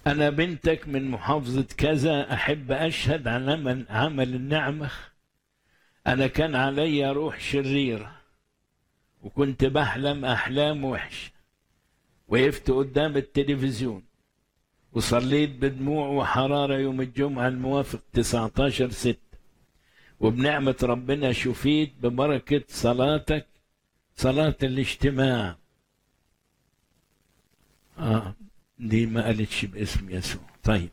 أنا بنتك من محافظة كذا أحب أشهد على من عمل النعمة أنا كان علي روح شريرة وكنت بحلم أحلام وحشة وقفت قدام التلفزيون وصليت بدموع وحرارة يوم الجمعة الموافق 19 ستة وبنعمة ربنا شفيت ببركة صلاتك صلاة الاجتماع آه دي ما قالتش باسم يسوع طيب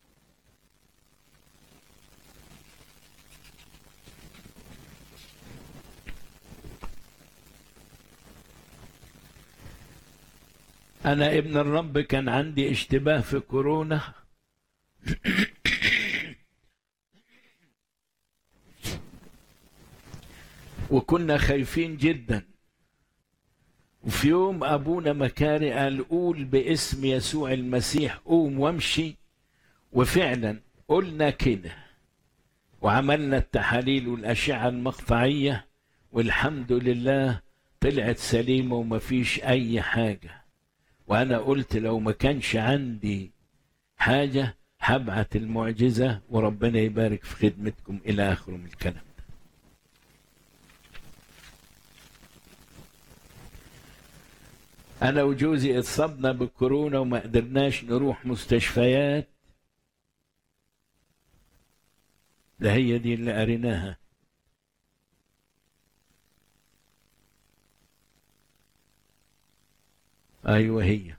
أنا ابن الرب كان عندي اشتباه في كورونا وكنا خايفين جدا وفي يوم أبونا مكاري قال قول باسم يسوع المسيح قوم وامشي وفعلا قلنا كده وعملنا التحاليل والأشعة المقطعية والحمد لله طلعت سليمة ومفيش أي حاجة وأنا قلت لو ما كانش عندي حاجة هبعت المعجزة وربنا يبارك في خدمتكم إلى آخر من الكلام أنا وجوزي اتصبنا بالكورونا وما قدرناش نروح مستشفيات ده هي دي اللي قريناها أيوة هي